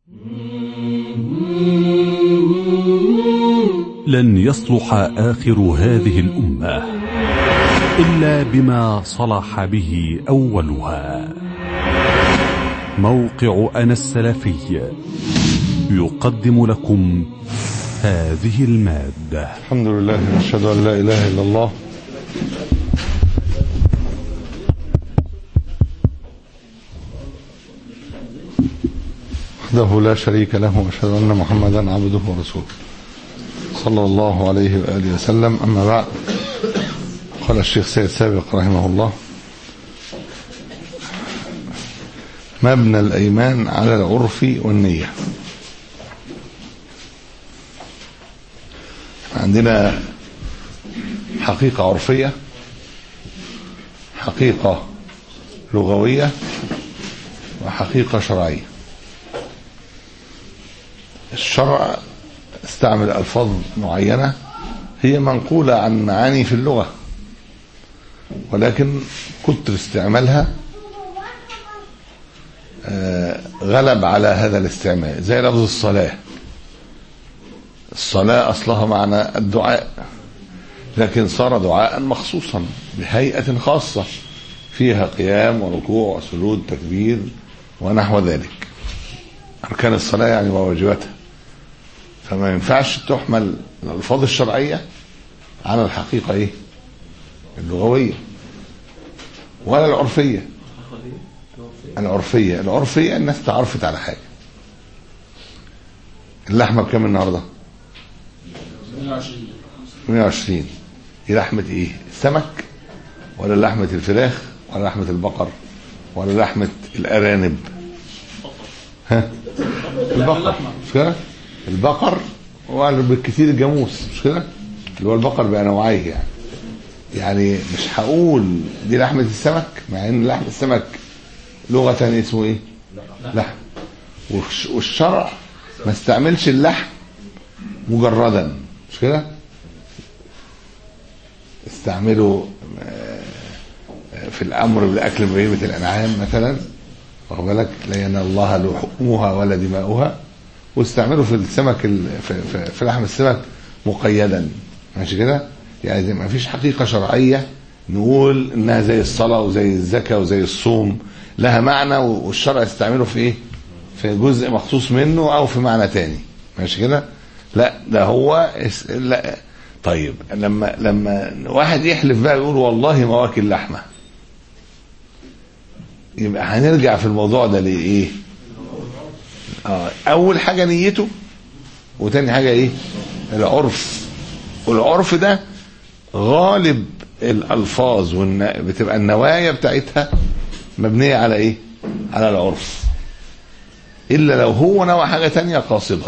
لن يصلح آخر هذه الأمة إلا بما صلح به أولها موقع أنا السلفي يقدم لكم هذه المادة الحمد لله نشهد أن لا إله إلا الله وحده لا شريك له وأشهد أن محمدا عبده ورسوله صلى الله عليه وآله وسلم أما بعد قال الشيخ سيد سابق رحمه الله مبنى الأيمان على العرف والنية عندنا حقيقة عرفية حقيقة لغوية وحقيقة شرعية الشرع استعمل ألفاظ معينة هي منقولة عن معاني في اللغة ولكن كتر استعمالها غلب على هذا الاستعمال زي لفظ الصلاة الصلاة أصلها معنى الدعاء لكن صار دعاء مخصوصا بهيئة خاصة فيها قيام وركوع وسجود تكبير ونحو ذلك أركان الصلاة يعني وواجباتها فما ينفعش تحمل الألفاظ الشرعية على الحقيقة إيه اللغوية ولا العرفية العرفية العرفية الناس تعرفت على حاجة اللحمة بكام النهاردة 120 دي لحمة ايه السمك ولا لحمة الفراخ ولا لحمة البقر ولا لحمة الارانب ها البقر مش كده البقر هو بالكثير الجاموس مش كده اللي هو البقر بانواعيه يعني يعني مش هقول دي لحمة السمك مع ان لحم السمك لغة اسمه ايه لحم والشرع ما استعملش اللحم مجردا مش كده استعملوا في الامر باكل بهيمه الانعام مثلا واخد بالك لا ينال الله لحومها ولا دماؤها واستعملوا في السمك في, في, في لحم السمك مقيدا ماشي كده يعني ما فيش حقيقه شرعيه نقول انها زي الصلاه وزي الزكاه وزي الصوم لها معنى والشرع يستعمله في ايه في جزء مخصوص منه او في معنى تاني ماشي كده لا ده هو لا طيب لما لما واحد يحلف بقى يقول والله ما واكل لحمه يبقى هنرجع في الموضوع ده لايه اه اول حاجه نيته وتاني حاجه ايه العرف والعرف ده غالب الالفاظ والن... بتبقى النوايا بتاعتها مبنيه على ايه على العرف الا لو هو نوى حاجه تانية قاصدا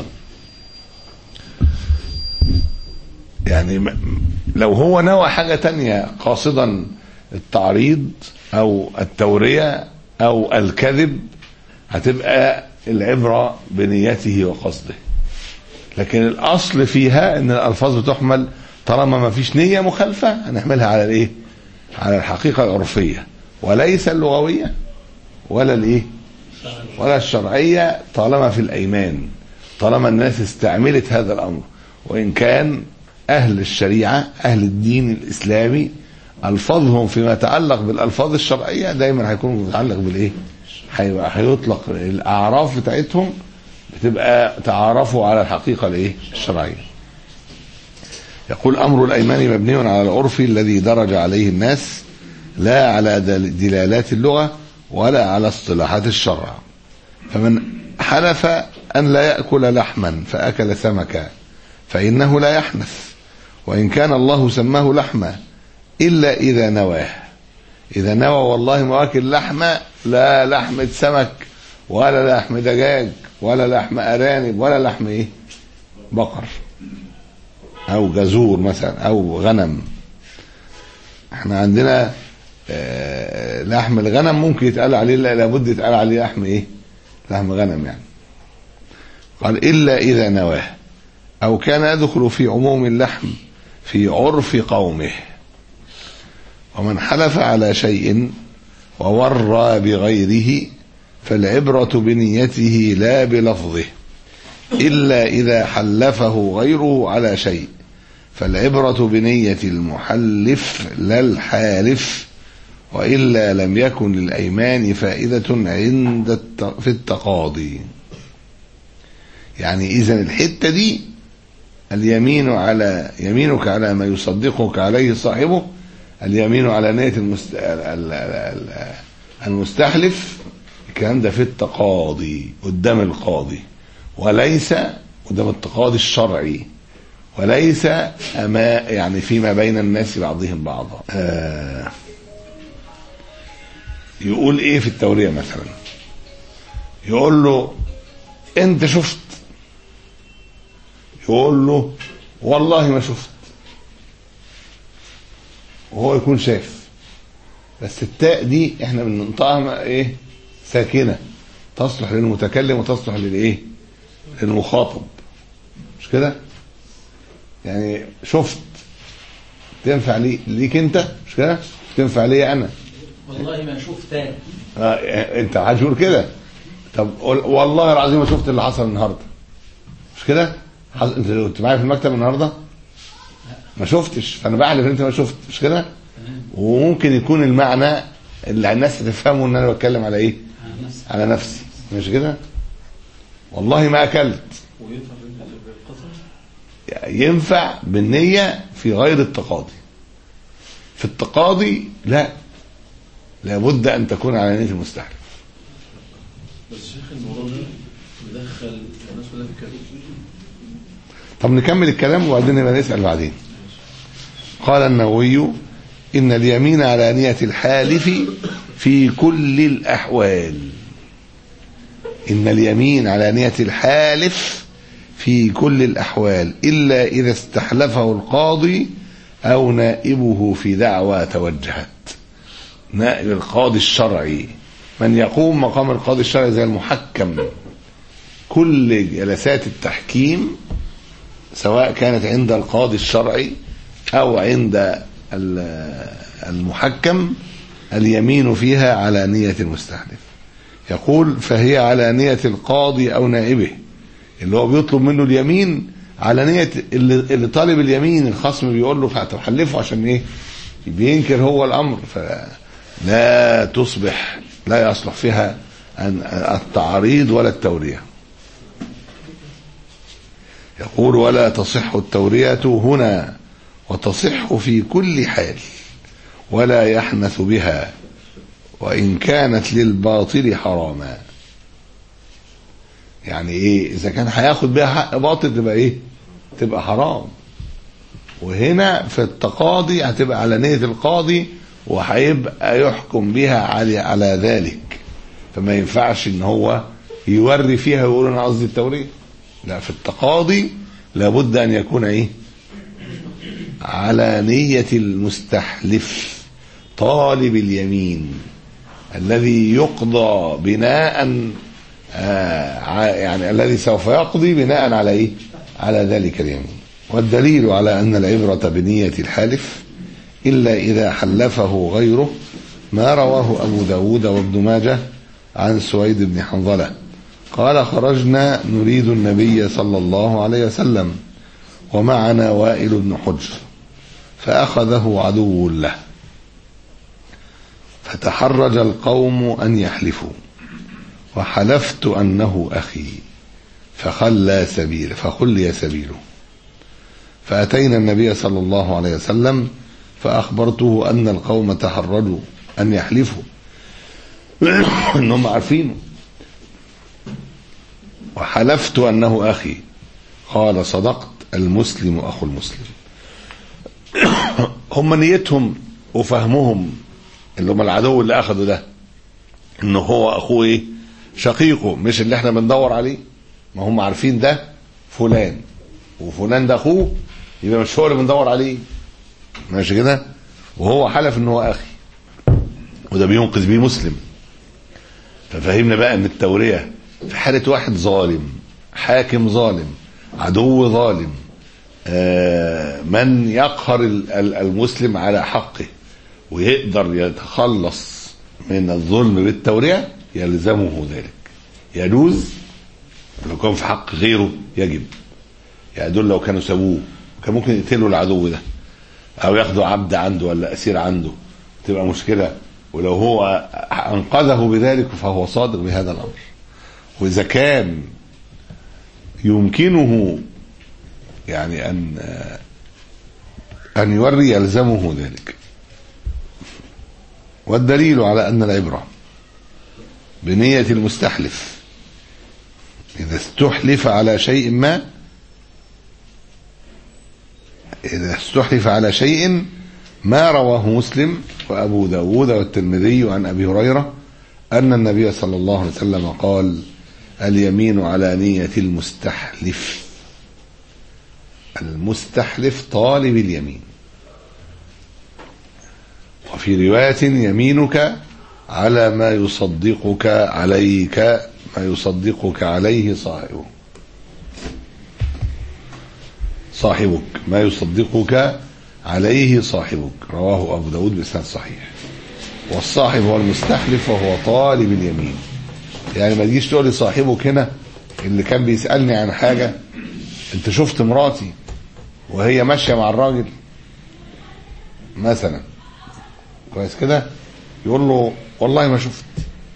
يعني لو هو نوى حاجة تانية قاصدا التعريض او التورية او الكذب هتبقى العبرة بنيته وقصده لكن الاصل فيها ان الالفاظ بتحمل طالما ما فيش نية مخالفة هنحملها على الايه على الحقيقة العرفية وليس اللغوية ولا الايه ولا الشرعية طالما في الايمان طالما الناس استعملت هذا الامر وان كان أهل الشريعة أهل الدين الإسلامي ألفاظهم فيما يتعلق بالألفاظ الشرعية دايما هيكون متعلق بالإيه؟ هيطلق الأعراف بتاعتهم بتبقى تعارفوا على الحقيقة الإيه؟ الشرعية. يقول أمر الأيمان مبني على العرف الذي درج عليه الناس لا على دلالات اللغة ولا على اصطلاحات الشرع. فمن حلف أن لا يأكل لحما فأكل سمكا فإنه لا يحنث وإن كان الله سماه لحما إلا إذا نواه إذا نوى والله ما واكل لحمة لا لحمة سمك ولا لحم دجاج ولا لحم أرانب ولا لحم إيه بقر أو جزور مثلا أو غنم احنا عندنا آه لحم الغنم ممكن يتقال عليه لابد يتقال عليه لحم ايه لحم غنم يعني قال إلا إذا نواه أو كان يدخل في عموم اللحم في عرف قومه ومن حلف على شيء وورى بغيره فالعبرة بنيته لا بلفظه إلا إذا حلفه غيره على شيء فالعبرة بنية المحلف لا الحالف وإلا لم يكن للأيمان فائدة عند الت... في التقاضي يعني إذا الحتة دي اليمين على يمينك على ما يصدقك عليه صاحبه اليمين على نية المست... ال- ال- ال- المستحلف الكلام ده في التقاضي قدام القاضي وليس قدام التقاضي الشرعي وليس أما يعني فيما بين الناس بعضهم بعضا آه يقول ايه في التورية مثلا يقول له انت شفت يقول له والله ما شفت وهو يكون شاف بس التاء دي احنا بننطقها مع ايه ساكنه تصلح للمتكلم وتصلح للايه للمخاطب مش كده يعني شفت تنفع لي ليك انت مش كده تنفع لي انا والله ما شفتها آه انت عايز تقول كده طب قول- والله العظيم ما شفت اللي حصل النهارده مش كده حص... انت كنت معايا في المكتب النهارده ما شفتش فانا بحلف ان انت ما شفت مش كده وممكن يكون المعنى اللي الناس تفهمه ان انا بتكلم على ايه على نفسي على نفسي مش كده والله ما اكلت وينفع في القصص ينفع بالنية في غير التقاضي في التقاضي لا لابد ان تكون على نية المستحلف بس شيخ الموضوع ده مدخل الناس كلها في الكلام طب نكمل الكلام وبعدين نبقى نسأل بعدين قال النووي إن اليمين على نية الحالف في كل الأحوال إن اليمين على نية الحالف في كل الأحوال إلا إذا استحلفه القاضي أو نائبه في دعوى توجهت نائب القاضي الشرعي من يقوم مقام القاضي الشرعي زي المحكم كل جلسات التحكيم سواء كانت عند القاضي الشرعي او عند ال- المحكم اليمين فيها على نية المستحلف يقول فهي على نية القاضي او نائبه اللي هو بيطلب منه اليمين على نية اللي, اللي طالب اليمين الخصم بيقول له فتحلفه عشان ايه بينكر هو الامر فلا تصبح لا يصلح فيها أن- التعريض ولا التوريه يقول ولا تصح التورية هنا وتصح في كل حال ولا يحنث بها وإن كانت للباطل حراما يعني ايه اذا كان هياخد بيها حق باطل تبقى ايه تبقى حرام وهنا في التقاضي هتبقى على نية القاضي وهيبقى يحكم بها على على ذلك فما ينفعش ان هو يوري فيها ويقول انا قصدي التوريه لا في التقاضي لابد ان يكون ايه على نية المستحلف طالب اليمين الذي يقضى بناء آه ع- يعني الذي سوف يقضي بناء على ايه على ذلك اليمين والدليل على ان العبرة بنية الحالف الا اذا حلفه غيره ما رواه ابو داود وابن ماجه عن سويد بن حنظله قال خرجنا نريد النبي صلى الله عليه وسلم ومعنا وائل بن حجر فأخذه عدو له فتحرج القوم أن يحلفوا وحلفت أنه أخي فخلى سبيل فخلي سبيله فأتينا النبي صلى الله عليه وسلم فأخبرته أن القوم تحرجوا أن يحلفوا أنهم عارفينه وحلفت أنه أخي قال صدقت المسلم أخو المسلم هم نيتهم وفهمهم اللي هم العدو اللي أخذوا ده إنه هو أخوه إيه شقيقه مش اللي احنا بندور عليه ما هم عارفين ده فلان وفلان ده أخوه يبقى مش هو اللي بندور عليه ماشي كده وهو حلف إن هو أخي وده بينقذ بيه مسلم ففهمنا بقى ان التورية في حالة واحد ظالم حاكم ظالم عدو ظالم آه، من يقهر ال- ال- المسلم على حقه ويقدر يتخلص من الظلم بالتورية يلزمه ذلك يجوز لو كان في حق غيره يجب يعني دول لو كانوا سابوه كان ممكن يقتلوا العدو ده او ياخدوا عبد عنده ولا اسير عنده تبقى مشكله ولو هو انقذه بذلك فهو صادق بهذا الامر واذا كان يمكنه يعني ان ان يوري يلزمه ذلك والدليل على ان العبره بنيه المستحلف اذا استحلف على شيء ما إذا استحلف على شيء ما رواه مسلم وأبو داود والترمذي عن أبي هريرة أن النبي صلى الله عليه وسلم قال اليمين على نية المستحلف المستحلف طالب اليمين وفي رواية يمينك على ما يصدقك عليك ما يصدقك عليه صاحبه صاحبك ما يصدقك عليه صاحبك رواه أبو داود بإسناد صحيح والصاحب هو المستحلف وهو طالب اليمين يعني ما تجيش تقول لي صاحبك هنا اللي كان بيسألني عن حاجة انت شفت مراتي وهي ماشية مع الراجل مثلا كويس كده يقول له والله ما شفت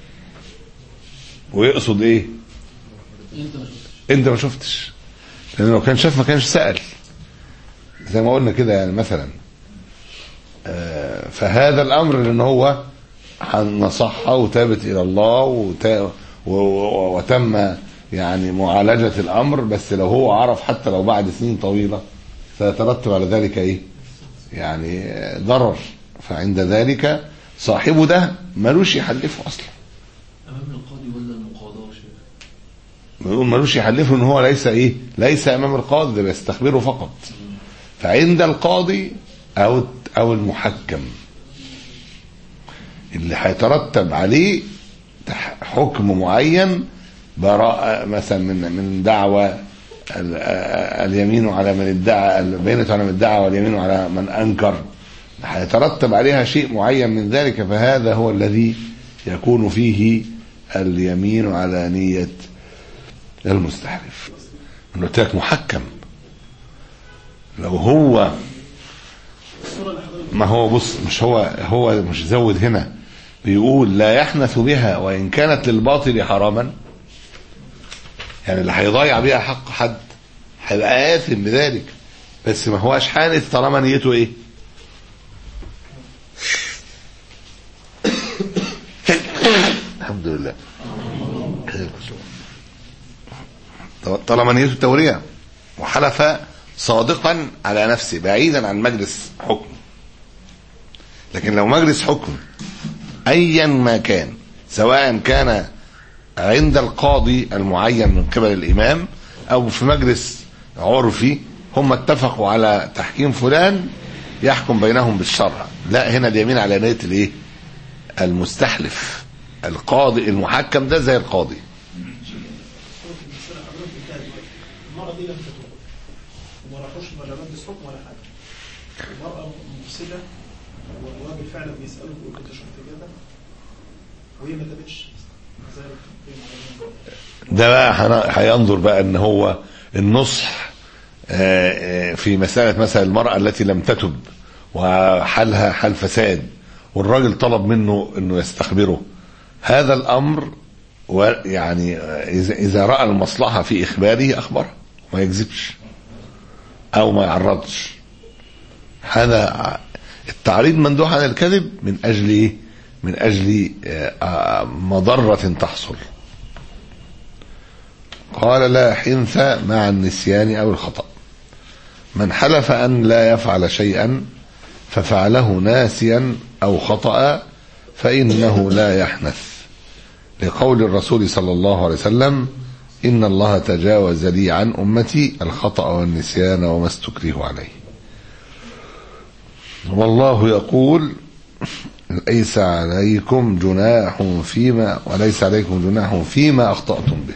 ويقصد ايه انت ما شفتش انت ما شفتش لان لو كان شاف ما كانش سأل زي ما قلنا كده يعني مثلا آه، فهذا الامر لان هو نصحها وتابت الى الله وتا- و- و- وتم يعني معالجة الامر بس لو هو عرف حتى لو بعد سنين طويلة سيترتب على ذلك ايه يعني آه، ضرر فعند ذلك صاحبه ده ملوش يحلفه اصلا امام القاضي ولا المقاضاه يا شيخ بنقول ملوش يحلفه ان هو ليس ايه ليس امام القاضي ده بيستخبره فقط فعند القاضي او او المحكم اللي هيترتب عليه تح- حكم معين براءة مثلا من من دعوى ال- آه، اليمين على من ادعى البينة على من ادعى واليمين على من انكر هيترتب عليها شيء معين من ذلك فهذا هو الذي يكون فيه اليمين على نية المستحلف انا قلت لك محكم لو هو ما هو بص مش هو هو مش زود هنا بيقول لا يحنث بها وان كانت للباطل حراما يعني اللي هيضيع بيها حق حد هيبقى آثم بذلك بس ما هواش حانث طالما نيته ايه الحمد لله طالما نيته التورية وحلف صادقا على نفسه بعيدا عن مجلس حكم لكن لو مجلس حكم ايا ما كان سواء كان عند القاضي المعين من قبل الامام او في مجلس عرفي هم اتفقوا على تحكيم فلان يحكم بينهم بالشرع لا هنا اليمين على نية الايه المستحلف القاضي المحكم ده زي القاضي المرأة دي لم تتوب وما راحوش ولا مجلس حكم ولا حاجة المرأة مفسدة والراجل فعلا بيسأله بيقول كنت شفت كده وهي ما تابتش زي ده بقى هن- هينظر بقى ان هو النصح آه، آه، في مسألة مثلا المرأة التي لم تتب وحالها حال فساد والراجل طلب منه انه يستخبره هذا الامر ويعني آه، اذا اذا راى المصلحه في اخباره اخبره ما يكذبش او ما يعرضش هذا ع- التعريض مندوح عن الكذب من اجل ايه من اجل آه، آه، مضره تحصل قال لا حنث مع النسيان او الخطأ من حلف ان لا يفعل شيئا ففعله ناسيا او خطأ فانه لا يحنث لقول الرسول صلى الله عليه وسلم ان الله تجاوز لي عن امتي الخطأ والنسيان وما استكره عليه والله يقول ليس عليكم جناح فيما وليس عليكم جناح فيما اخطأتم به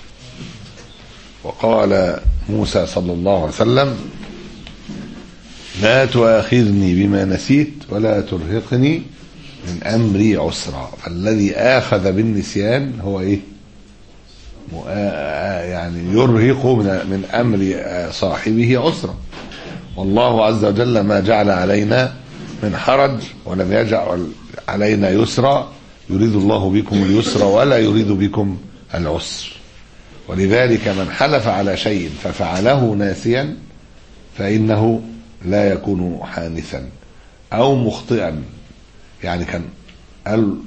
وقال موسى صلى الله عليه وسلم لا تؤاخذني بما نسيت ولا ترهقني من أمري عسرا فالذي آخذ بالنسيان هو إيه مؤ- يعني يرهق من من أمر صاحبه عسرا والله عز وجل ما جعل علينا من حرج ولم يجعل علينا يسرا يريد الله بكم اليسر ولا يريد بكم العسر ولذلك من حلف على شيء ففعله ناسيا فإنه لا يكون حانثا أو مخطئا يعني كان قال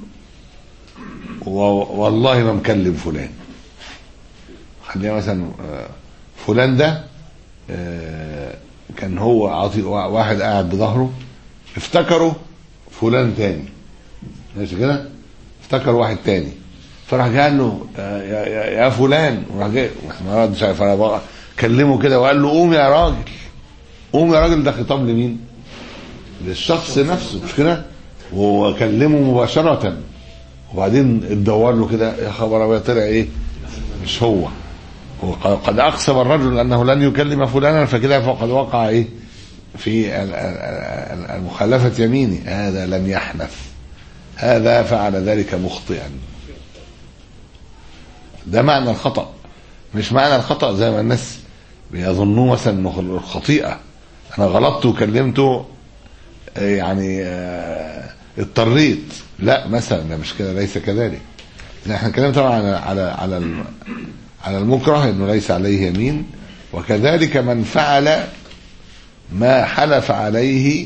و- والله ما مكلم فلان خلينا مثلا آه، فلان ده آه، كان هو عاطي واحد قاعد بظهره افتكروا فلان تاني ماشي كده افتكر واحد تاني فراح قال له آه، يا, يا, يا فلان وراح جاي ما ردش عليه، فانا بقى كلمه كده وقال له قوم يا راجل قوم يا راجل ده خطاب لمين؟ للشخص نفسه مش كده؟ وكلمه مباشرة وبعدين اتدور له كده يا خبر ابيض طلع ايه؟ مش هو هو ق- قد اقسم الرجل انه لن يكلم فلانا فكده فقد وقع ايه؟ في ال- ال- ال- المخالفة يمينه هذا لم يحنث هذا فعل ذلك مخطئا ده معنى الخطأ مش معنى الخطأ زي ما الناس بيظنوه مثلا انه الخطيئة انا غلطت وكلمته آه، يعني آه، اضطريت لا مثلا ده مش كده ليس كذلك لا، احنا اتكلمنا طبعا على على على الم- على المكره انه ليس عليه يمين وكذلك من فعل ما حلف عليه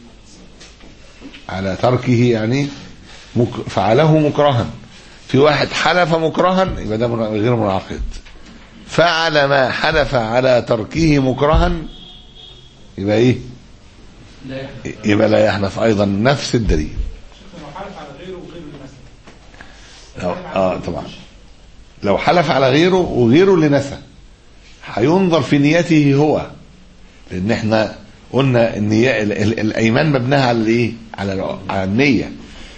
على تركه يعني مك فعله مكرها في واحد حلف مكرها يبقى ده من- غير منعقد فعل ما حلف على تركه مكرها يبقى ايه لا يحدث يبقى لا يحنف ايضا نفس الدليل لو حلف على غيره وغيره مثلا لو اه طبعا لو حلف على غيره وغيره اللي نسى هينظر في نيته هو لان احنا قلنا ان ي- ال- ال- الايمان مبناها على الايه على الع- على النيه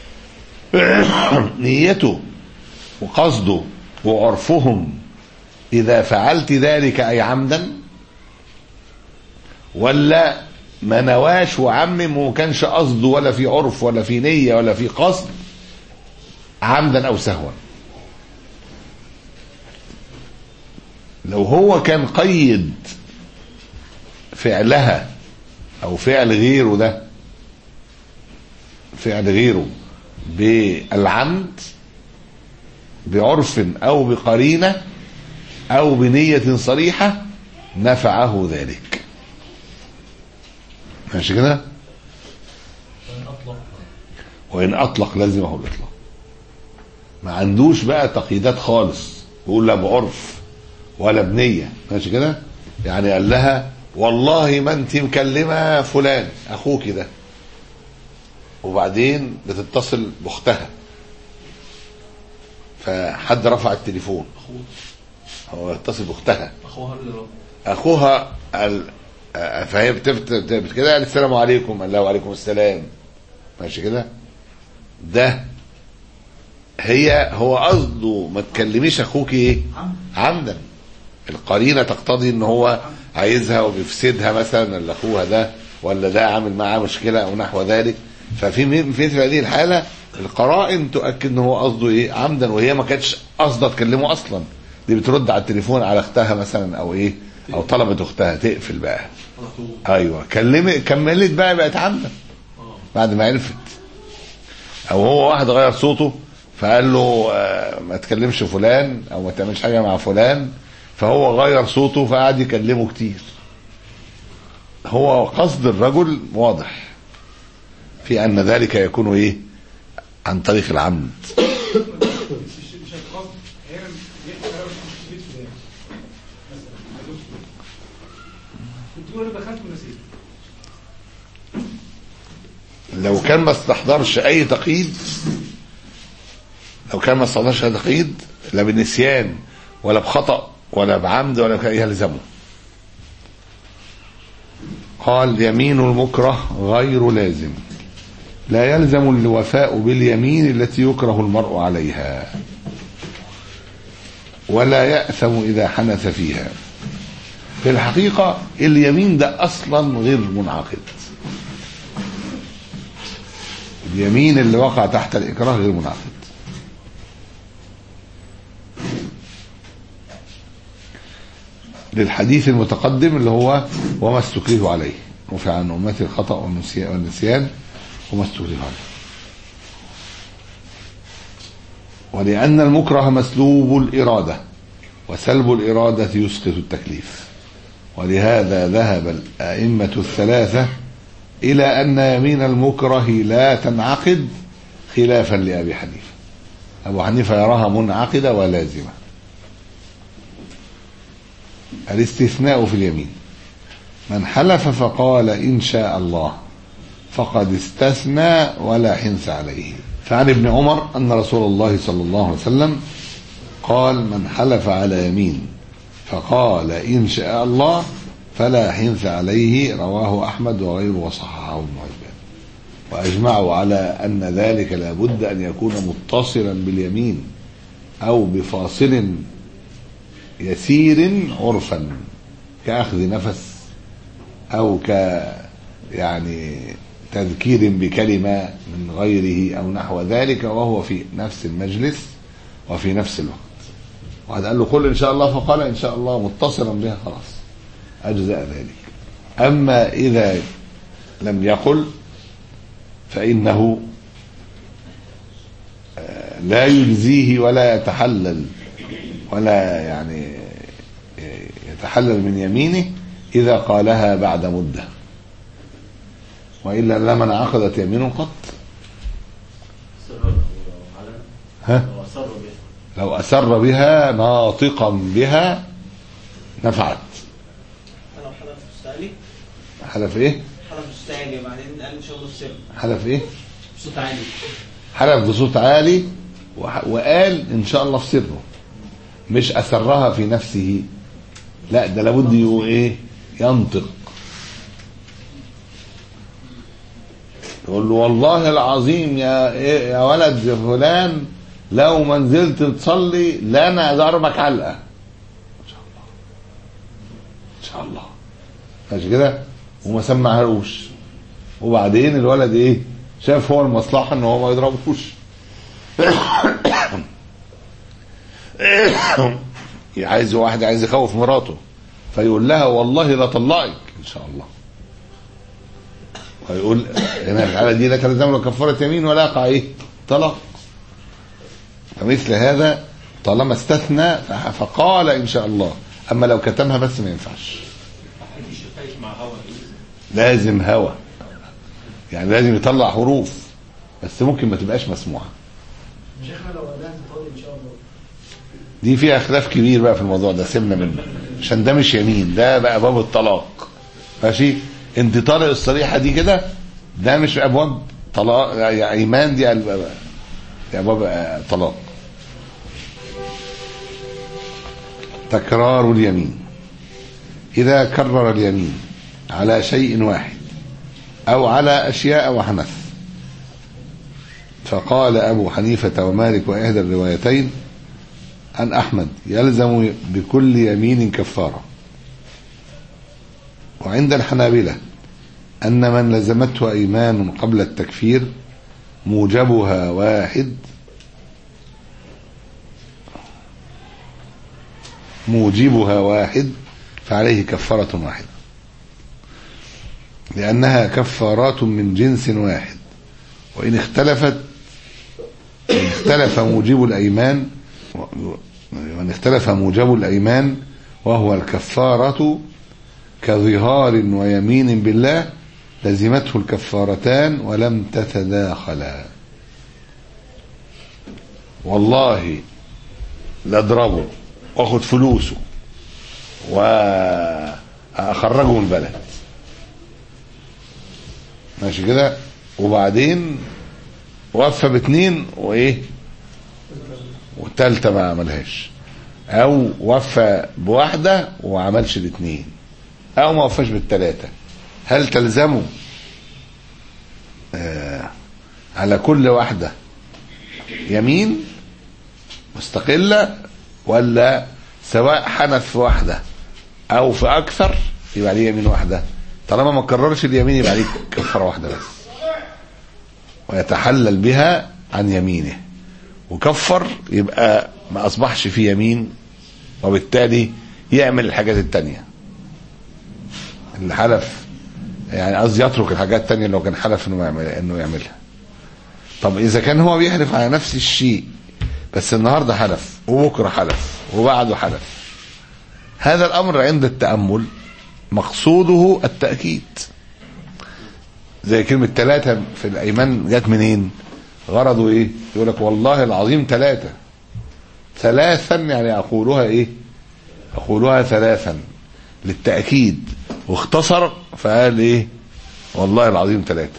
نيته وقصده وعرفهم اذا فعلت ذلك اي عمدا ولا ما نواش وعمم وما كانش قصده ولا في عرف ولا في نيه ولا في قصد عمدا او سهوا لو هو كان قيد فعلها او فعل غيره ده فعل غيره بالعمد بعرف او بقرينه او بنيه صريحه نفعه ذلك ماشي كده فإن أطلق وان اطلق لازمه الاطلاق ما عندوش بقى تقييدات خالص يقول لا بعرف ولا بنيه ماشي كده يعني قال لها والله ما انت مكلمه فلان اخوك ده وبعدين بتتصل باختها فحد رفع التليفون أخوه هو اتصل باختها أخوها اللي رب اخوها ال... آه، فهي بتفت بت- كده قال السلام عليكم قال له وعليكم السلام ماشي كده ده هي هو قصده ما تكلميش اخوك ايه عمدا القرينه تقتضي ان هو عايزها وبيفسدها مثلا ولا اخوها ده ولا ده عامل معاه مشكله او نحو ذلك ففي م- في مثل هذه الحاله القرائن تؤكد ان هو قصده ايه عمدا وهي ما كانتش قصده تكلمه اصلا دي بترد على التليفون على اختها مثلا او ايه او طلبت اختها تقفل بقى على طول ايوه كلمت كملت بقى بقت عامه اه بعد ما عرفت او هو واحد غير صوته فقال له آه، ما تكلمش فلان او ما تعملش حاجه مع فلان فهو غير صوته فقعد يكلمه كتير هو قصد الرجل واضح في ان ذلك يكون ايه عن طريق العمد مش مش هيتقصد هي يقدر انا مش في بيت فلان مثلا عايزوك فلان كنت تقول انا دخلت ونسيت لو كان ما استحضرش اي تقييد لو كان ما استحضرش اي تقييد لا بالنسيان ولا بخطأ ولا بعمد ولا كان يلزمه قال يمين المكره غير لازم لا يلزم الوفاء باليمين التي يكره المرء عليها ولا يأثم إذا حنث فيها في الحقيقة اليمين ده أصلا غير منعقد اليمين اللي وقع تحت الإكراه غير منعقد للحديث المتقدم اللي هو وما استكره عليه رفع عن أمتي الخطأ والنسي- والنسيان وما استكره عليه ولأن المكره مسلوب الإرادة وسلب الإرادة يسقط التكليف ولهذا ذهب الأئمة الثلاثة إلى أن يمين المكره لا تنعقد خلافا لأبي حنيفة أبو حنيفة يراها منعقدة ولازمة الاستثناء في اليمين من حلف فقال إن شاء الله فقد استثنى ولا حنث عليه فعن ابن عمر أن رسول الله صلى الله عليه وسلم قال من حلف على يمين فقال إن شاء الله فلا حنث عليه رواه أحمد وغيره وصححه ابن حبان وأجمعوا على أن ذلك لابد أن يكون متصلا باليمين أو بفاصل يسير عرفا كأخذ نفس أو ك يعني تذكير بكلمة من غيره أو نحو ذلك وهو في نفس المجلس وفي نفس الوقت واحد قال له قل إن شاء الله فقال إن شاء الله متصلا بها خلاص أجزاء ذلك أما إذا لم يقل فإنه آه، لا يجزيه ولا يتحلل ولا يعني يتحلل من يمينه إذا قالها بعد مدة وإلا لمن عقدت يمينه قط سر على ها لو أسر به لو أسر بها ناطقا بها نفعت انا حلف مستعلي حلف ايه حلف مستعلي وبعدين قال ان شاء الله السر حلف ايه بصوت عالي حلف بصوت عالي وح- وقال ان شاء الله في سره مش اسرها في نفسه لا ده لابد يقول ايه ينطق يقول له والله العظيم يا إيه يا ولد يا فلان لو ما نزلت تصلي لا انا ضربك علقه ان شاء الله ان شاء الله ماشي كده وما سمعهوش وبعدين الولد ايه شاف هو المصلحه ان هو ما يضربوش عايز واحد عايز يخوف مراته فيقول لها والله لا طلقك ان شاء الله ويقول هنا الحاله دي لا تلزم له كفاره يمين ولا يقع ايه طلاق فمثل هذا طالما استثنى فقال ان شاء الله اما لو كتمها بس ما ينفعش لازم هوا يعني لازم يطلع حروف بس ممكن ما تبقاش مسموعه شيخنا لو قالها تطول ان شاء الله دي فيها خلاف كبير بقى في الموضوع ده سيبنا منه عشان ده مش يمين ده بقى باب الطلاق ماشي انت طارق الصريحه دي كده ده مش ابواب طلاق يعني ايمان دي ألب- دي ابواب آه، طلاق تكرار اليمين اذا كرر اليمين على شيء واحد او على اشياء وحنث فقال ابو حنيفه ومالك واحدى الروايتين عن أحمد يلزم بكل يمين كفارة وعند الحنابلة أن من لزمته أيمان قبل التكفير موجبها واحد موجبها واحد فعليه كفارة واحدة لأنها كفارات من جنس واحد وإن اختلفت إن اختلف موجب الأيمان وإن اختلف موجب الأيمان وهو الكفارة كظهار ويمين بالله لزمته الكفارتان ولم تتداخلا والله لاضربه واخد فلوسه واخرجه من البلد ماشي كده وبعدين وفى باتنين وايه والتالتة ما عملهاش او وفى بواحدة وما عملش الاتنين او ما وفاش بالتلاتة هل تلزمه آه على كل واحدة يمين مستقلة ولا سواء حنث في واحدة او في اكثر يبقى عليه يمين واحدة طالما ما كررش اليمين يبقى عليه كفارة واحدة بس ويتحلل بها عن يمينه وكفر يبقى ما أصبحش في يمين وبالتالي يعمل الحاجات التانية اللي حلف يعني قصدي يترك الحاجات التانية لو كان حلف انه يعمل انه يعملها طب اذا كان هو بيحلف على نفس الشيء بس النهارده حلف وبكره حلف وبعده حلف هذا الامر عند التامل مقصوده التاكيد زي كلمه ثلاثه في الايمان جت منين غرضه ايه يقول لك والله العظيم ثلاثه ثلاثا يعني اقولها ايه اقولها ثلاثا للتاكيد واختصر فقال ايه والله العظيم ثلاثه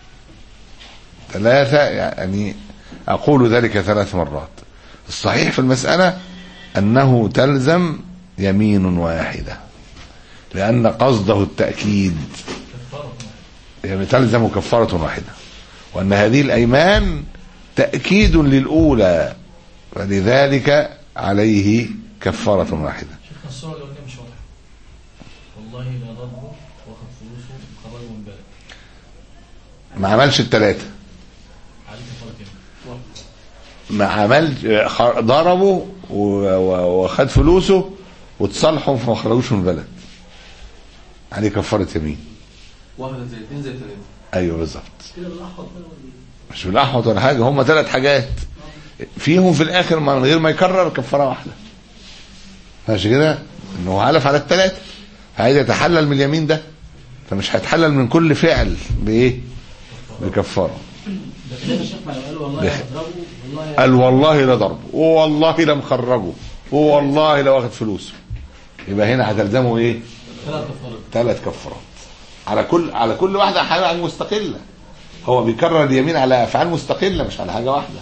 ثلاثه يعني اقول ذلك ثلاث مرات الصحيح في المساله انه تلزم يمين واحده لان قصده التاكيد يعني تلزم كفاره واحده وان هذه الايمان تاكيد للاولى فلذلك عليه كفاره واحده شيخنا الصورة الأولانية مش واضحة والله لا ضربه واخد فلوسه وخرجه من بالك ما عملش الثلاثه عليه كفارة يمين ما عمل خ- ضربه و- و- وخد فلوسه وتصالحوا فما خرجوش من البلد عليه كفاره يمين واحدة زي اتنين زي تلاتة ايوه بالظبط كده بالاحوط بقى ولا إيه؟ مش بالاحوط ولا حاجه هم ثلاث حاجات فيهم في الاخر ما- من غير ما يكرر كفاره واحده ماشي كده انه حلف على الثلاثه عايز يتحلل من اليمين ده فمش هيتحلل من كل فعل بايه بكفاره بس يا شيخ ما لو قال والله بخ- هضربه والله قال والله لا ضربه والله لا مخرجه والله لا واخد فلوسه يبقى هنا هتلزمه ايه ثلاث كفارات ثلاث كفارات على كل على كل واحده حاجه مستقله هو بيكرر اليمين على افعال مستقله مش على حاجه واحده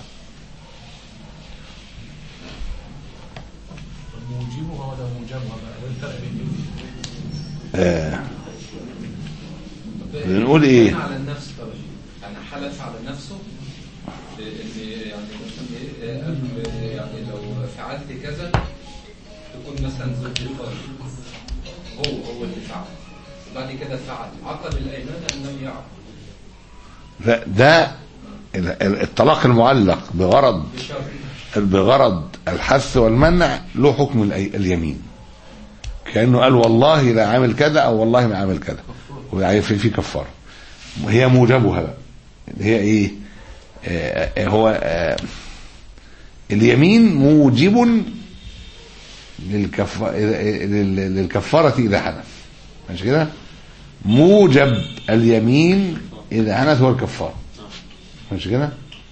موجبه هو ده موجبها بقى والفرق بين آه. بنقول ايه على النفس طبعا يعني حلف على نفسه ان يعني مثلا ايه آه، يعني لو فعلت كذا تكون مثلا زوجتي فرج هو هو اللي فعل وبعد كده فعل عقد الايمان ان لم يعقد ف- ده ال- ال- الطلاق المعلق بغرض بشرط بغرض الحث والمنع له حكم الأي- اليمين كانه قال والله لا عامل كذا او والله ما عامل كذا ويعني في في كفاره هي موجبها بقى اللي هي ايه آه آه، هو آه اليمين موجب للكف... لل- للكفارة إذا حدث ماشي كده موجب اليمين إذا حدث هو الكفارة ماشي كده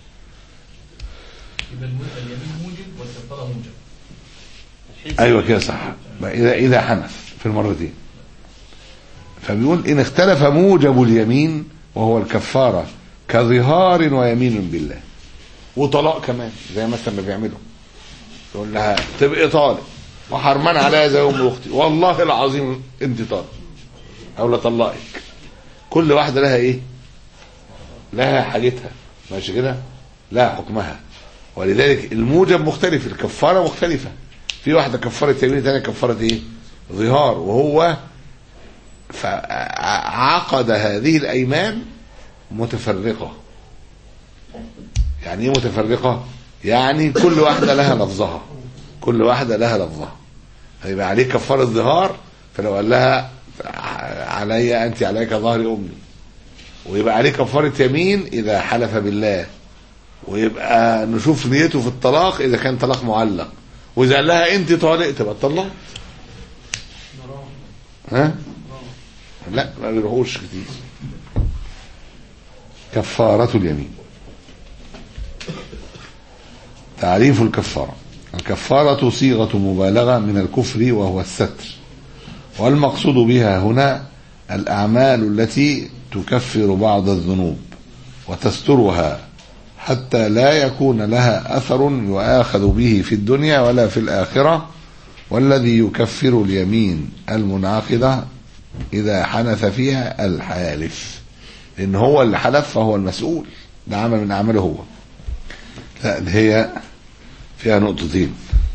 يبقى الم- اليمين موجب والكفارة موجب ايوه كده صح بقى اذا اذا حنث في المرتين فبيقول ان اختلف موجب اليمين وهو الكفاره كظهار ويمين بالله وطلاق كمان زي مثلا ما بيعملوا يقول لها تبقي طالق وحرمان عليها زي ام اختي والله العظيم انت طالق او لا طلقك كل واحده لها ايه لها حاجتها ماشي كده لها حكمها ولذلك الموجب مختلف الكفاره مختلفه في واحده كفاره يمين ثانيه كفاره ايه ظهار وهو فعقد هذه الايمان متفرقه يعني ايه متفرقه يعني كل واحده لها لفظها كل واحده لها لفظها هيبقى عليه كفاره ظهار فلو قال لها علي انت عليك ظهر امي ويبقى عليه كفاره يمين اذا حلف بالله ويبقى نشوف نيته في الطلاق اذا كان طلاق معلق واذا قال لها انت طالق تبقى اتطلقت ها لا ما بيروحوش كتير كفارة اليمين تعريف الكفارة الكفارة صيغة مبالغة من الكفر وهو الستر والمقصود بها هنا الأعمال التي تكفر بعض الذنوب وتسترها حتى لا يكون لها أثر يؤاخذ به في الدنيا ولا في الآخرة والذي يكفر اليمين المنعقدة إذا حنث فيها الحالف لأن هو اللي حلف فهو المسؤول ده عمل من أعماله هو لا ده هي فيها نقطتين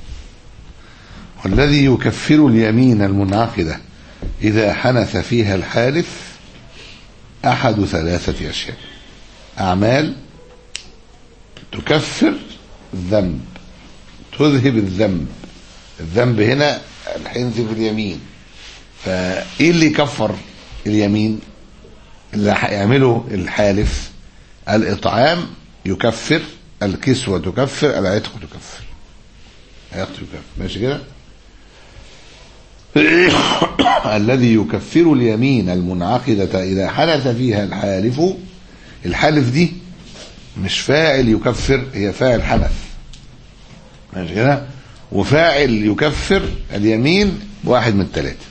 والذي يكفر اليمين المنعقدة إذا حنث فيها الحالف أحد ثلاثة أشياء أعمال تكفر الذنب تذهب الذنب الذنب هنا الحنث في اليمين فايه اللي يكفر اليمين اللي هيعمله الحالف الاطعام يكفر الكسوة تكفر العتق تكفر العتق تكفر ماشي كده الذي يكفر اليمين المنعقدة إذا حدث فيها الحالف الحالف دي مش فاعل يكفر هي فاعل حنث ماشي كده وفاعل يكفر اليمين واحد من الثلاثة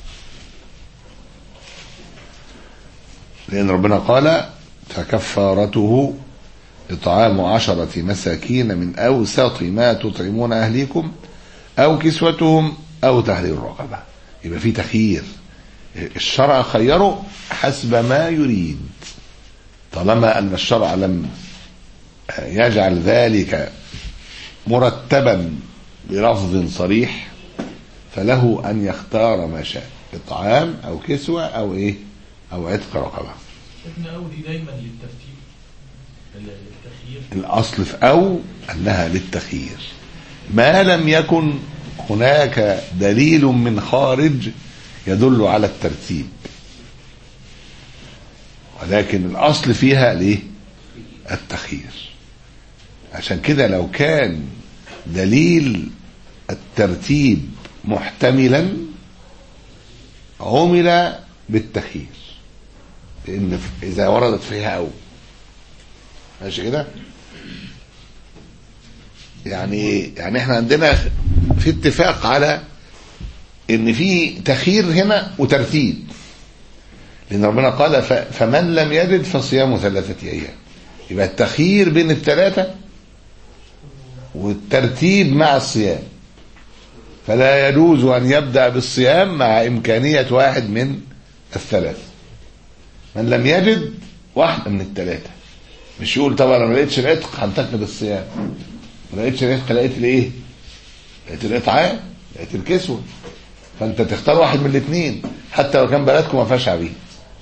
لأن ربنا قال فكفارته إطعام عشرة مساكين من أوسط ما تطعمون أهليكم أو كسوتهم أو تحرير رقبة يبقى في تخيير الشرع خيره حسب ما يريد طالما أن الشرع لم يجعل ذلك مرتبا بلفظ صريح فله أن يختار ما شاء إطعام أو كسوة أو إيه أو عتق رقبة شفنا أو دي دايما للترتيب للتخيير الأصل في أو أنها للتخيير ما لم يكن هناك دليل من خارج يدل على الترتيب ولكن الأصل فيها ليه التخيير عشان كده لو كان دليل الترتيب محتملا عمل بالتخيير لأن إذا وردت فيها أو ماشي كده يعني يعني احنا عندنا في اتفاق على ان في تخيير هنا وترتيب لان ربنا قال ف- فمن لم يجد فصيام ثلاثة ايام يبقى التخيير بين الثلاثة والترتيب مع الصيام فلا يجوز ان يبدأ بالصيام مع امكانية واحد من الثلاثة من لم يجد واحدة من الثلاثة مش يقول طبعا انا ما لقيتش العتق هنتقد الصيام ما لقيتش العتق لقيت الايه؟ لقيت الاطعام لقيت الكسوه فانت تختار واحد من الاثنين حتى لو كان بلدكم ما فيهاش عبيد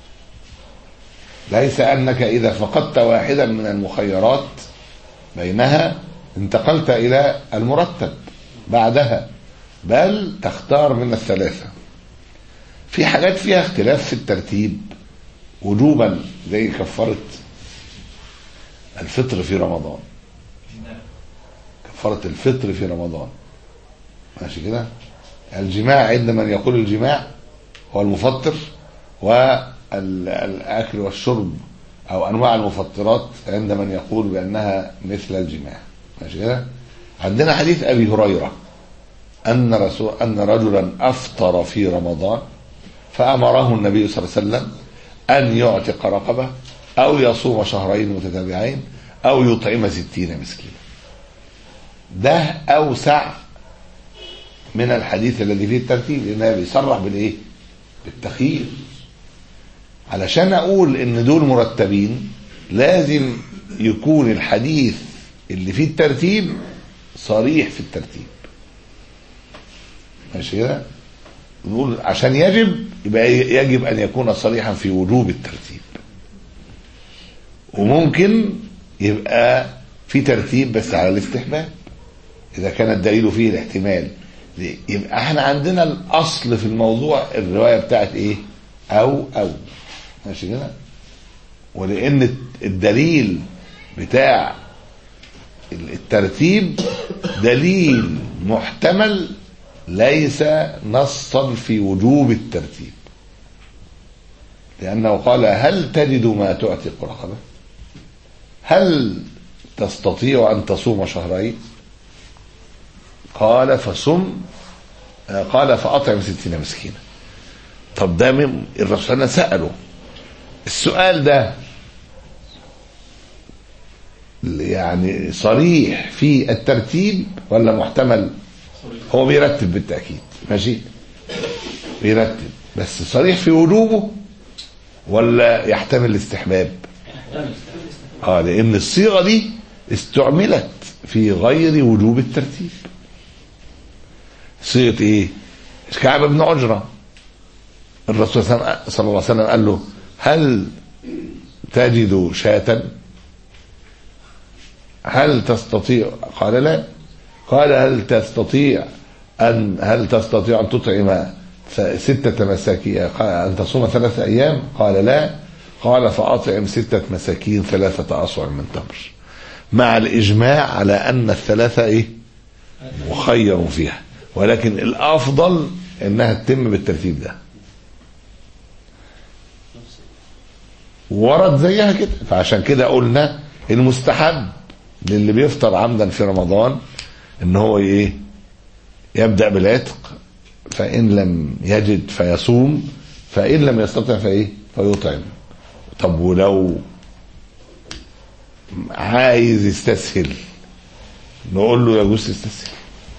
ليس انك اذا فقدت واحدا من المخيرات بينها انتقلت الى المرتب بعدها بل تختار من الثلاثه في حاجات فيها اختلاف في الترتيب وجوبا زي كفاره الفطر في رمضان كفارة الفطر في رمضان ماشي كده الجماع عند من يقول الجماع هو المفطر والأكل والشرب أو أنواع المفطرات عند من يقول بأنها مثل الجماع ماشي كده عندنا حديث أبي هريرة أن رسول أن رجلا أفطر في رمضان فأمره النبي صلى الله عليه وسلم أن يعتق رقبة أو يصوم شهرين متتابعين أو يطعم ستين مسكينا ده أوسع من الحديث الذي فيه الترتيب لأنه بيصرح بالإيه؟ بالتخيير علشان أقول إن دول مرتبين لازم يكون الحديث اللي فيه الترتيب صريح في الترتيب ماشي كده؟ نقول عشان يجب يبقى يجب أن يكون صريحا في وجوب الترتيب وممكن يبقى في ترتيب بس على الاستحباب اذا كان الدليل فيه الاحتمال يبقى احنا عندنا الاصل في الموضوع الروايه بتاعت ايه او او ماشي كده ولان الدليل بتاع الترتيب دليل محتمل ليس نصا في وجوب الترتيب لأنه قال هل تجد ما تعتق رقبة هل تستطيع أن تصوم شهرين قال فصم قال فأطعم ستين مسكينا طب ده من الرسول سأله السؤال ده يعني صريح في الترتيب ولا محتمل هو بيرتب بالتأكيد ماشي بيرتب بس صريح في وجوبه ولا يحتمل الاستحباب اه لان الصيغه دي استعملت في غير وجوب الترتيب صيغه ايه كعب بن عجره الرسول صلى الله عليه وسلم قال له هل تجد شاة هل تستطيع قال لا قال هل تستطيع أن هل تستطيع أن تطعم س- ستة مساكين قال أن تصوم ثلاثة أيام قال لا قال فأطعم ستة مساكين ثلاثة أصع من تمر مع الإجماع على أن الثلاثة إيه مخير فيها ولكن الأفضل إنها تتم بالترتيب ده ورد زيها كده فعشان كده قلنا المستحب للي بيفطر عمدا في رمضان ان هو ايه يبدا بالعتق فان لم يجد فيصوم فان لم يستطع فايه فيطعم طب ولو عايز يستسهل نقول له يجوز تستسهل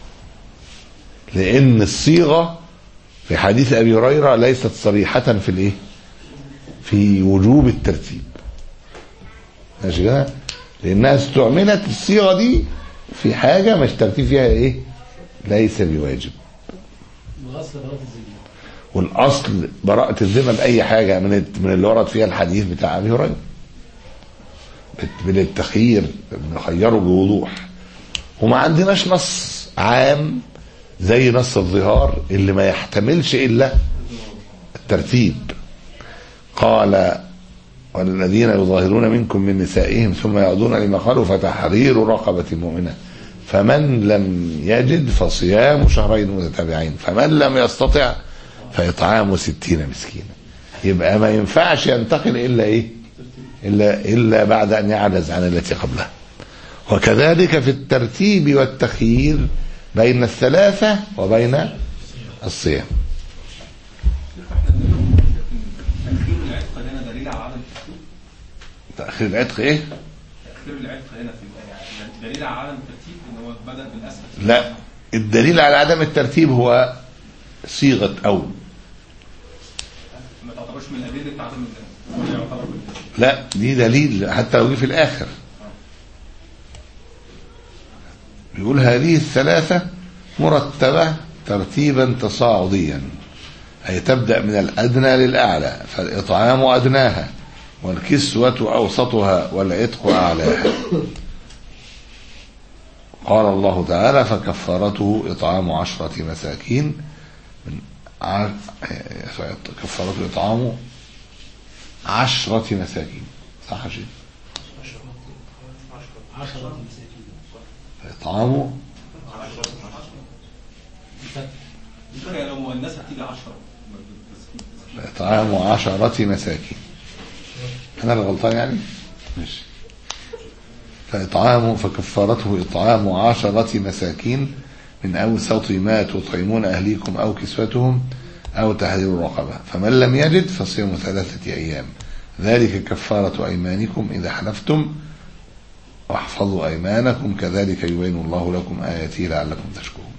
لان الصيغه في حديث ابي هريره ليست صريحه في الايه في وجوب الترتيب ماشي كده لانها استعملت الصيغه دي في حاجه مش ترتيب فيها ايه ليس بواجب والاصل براءة الذمة والاصل براءه الذمه باي حاجه من من اللي ورد فيها الحديث بتاع ابي هريره بت- من التخيير نخيره بوضوح وما عندناش نص عام زي نص الظهار اللي ما يحتملش الا الترتيب قال والذين يظاهرون منكم من نسائهم ثم يعودون لما قالوا فتحرير رقبة مؤمنة فمن لم يجد فصيام شهرين متتابعين فمن لم يستطع فإطعام ستين مسكينا يبقى ما ينفعش ينتقل إلا إيه إلا, إلا بعد أن يعجز عن التي قبلها وكذلك في الترتيب والتخيير بين الثلاثة وبين الصيام تأخير العتق هنا دليل على عدم الترتيب تأخير العتق إيه؟ تأخير العتق هنا في يعني دليل على عدم الترتيب ان هو بدأ بالأسفل لا الدليل على عدم الترتيب هو صيغة أو ما تعتبرش من أدلة عدم الترتيب ولا يعتبر من لا دي دليل حتى لو جه في الآخر بيقول هذه الثلاثة مرتبة ترتيبا تصاعديا أي تبدأ من الأدنى للأعلى فالإطعام أدناها والكسوة أوسطها والعتق أعلاها قال الله تعالى فكفارته إطعام عشرة مساكين من ع... كفارته إطعام عشرة مساكين صح يا شيخ عشرة مساكين إطعام الفكرة لو مؤنثة تيجي 10 إطعام عشرة مساكين أنا اللي غلطان يعني ماشي فإطعام فكفارته إطعام عشرة مساكين من أوسط ما تطعمون أهليكم أو كسوتهم أو تحرير رقبة فمن لم يجد فصيام ثلاثة أيام ذلك كفارة أيمانكم إذا حلفتم واحفظوا أيمانكم كذلك يبين الله لكم آياته لعلكم تشكرون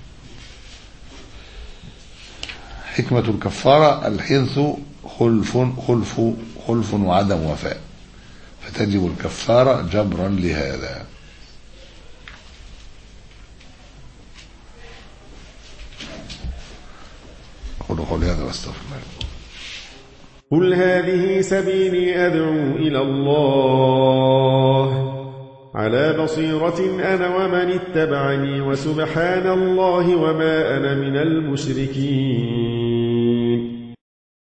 حكمة الكفارة الحنث خلف خلف خلف وعدم وفاء فتجب الكفارة جبرا لهذا أقول قولي هذا واستغفر الله قل هذه سبيلي أدعو إلى الله على بصيرة أنا ومن اتبعني وسبحان الله وما أنا من المشركين